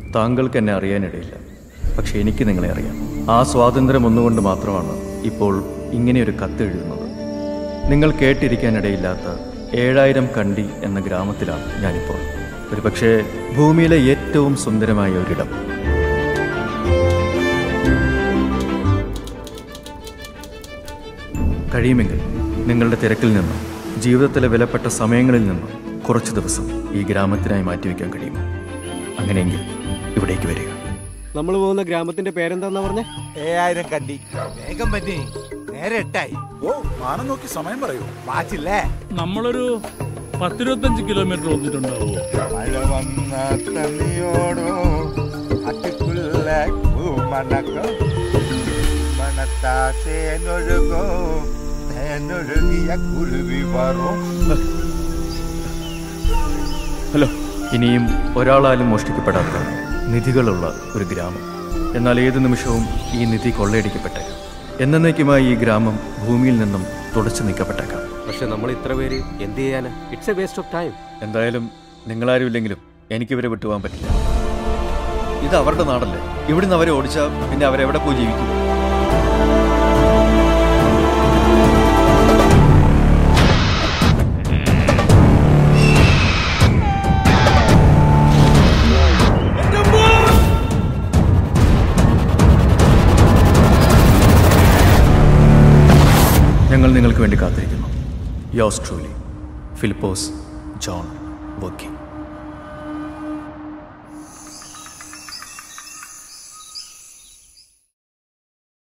താങ്കൾക്ക് എന്നെ അറിയാനിടയില്ല പക്ഷെ എനിക്ക് നിങ്ങളെ അറിയാം ആ സ്വാതന്ത്ര്യം ഒന്നുകൊണ്ട് മാത്രമാണ് ഇപ്പോൾ ഇങ്ങനെയൊരു കത്ത് എഴുതുന്നത് നിങ്ങൾ കേട്ടിരിക്കാനിടയില്ലാത്ത ഏഴായിരം കണ്ടി എന്ന ഗ്രാമത്തിലാണ് ഞാനിപ്പോൾ ഒരുപക്ഷെ ഭൂമിയിലെ ഏറ്റവും സുന്ദരമായ ഒരിടം കഴിയുമെങ്കിൽ നിങ്ങളുടെ തിരക്കിൽ നിന്നും ജീവിതത്തിലെ വിലപ്പെട്ട സമയങ്ങളിൽ നിന്നും കുറച്ച് ദിവസം ഈ ഗ്രാമത്തിനായി മാറ്റിവെക്കാൻ കഴിയുമോ അങ്ങനെയെങ്കിൽ ഇവിടേക്ക് വരിക നമ്മൾ പോകുന്ന ഗ്രാമത്തിന്റെ പേരെന്താന്നാ പറഞ്ഞേ ഏഴായിരം കണ്ടി വേഗം പറ്റി നേരെ എട്ടായി ഓ മാനം നോക്കി സമയം പറയൂ വാച്ചില്ലേ നമ്മളൊരു പത്തിരുപത്തഞ്ച് കിലോമീറ്റർ വന്നിട്ടുണ്ടാവുമോ മഴ വന്ന തന്നിയോടോ അട്ടിക്കുള്ള മണക്കോ മണത്താ തേനൊഴുകോ തേനൊഴുകിയ കുരുവി വരും ഹലോ ഇനിയും ഒരാളാലും മോഷ്ടിക്കപ്പെടാത്ത നിധികളുള്ള ഒരു ഗ്രാമം എന്നാൽ ഏതു നിമിഷവും ഈ നിധി കൊള്ളയടിക്കപ്പെട്ടേക്കാം എന്നേക്കുമായി ഈ ഗ്രാമം ഭൂമിയിൽ നിന്നും തുടച്ചു നീക്കപ്പെട്ടേക്കാം പക്ഷെ നമ്മൾ ഇത്ര പേര് എന്ത് ചെയ്യാനാ it's a waste of time എന്തായാലും നിങ്ങളാരും ഇല്ലെങ്കിലും എനിക്കിവരെ വിട്ടുപോകാൻ പറ്റില്ല ഇത് അവരുടെ നാടല്ലേ ഇവിടുന്ന് അവരെ ഓടിച്ചാൽ പിന്നെ അവരെവിടെ പോയി ജീവിക്കും ഞങ്ങൾ നിങ്ങൾക്ക് വേണ്ടി കാത്തിരിക്കുന്നു yours truly Philipose John working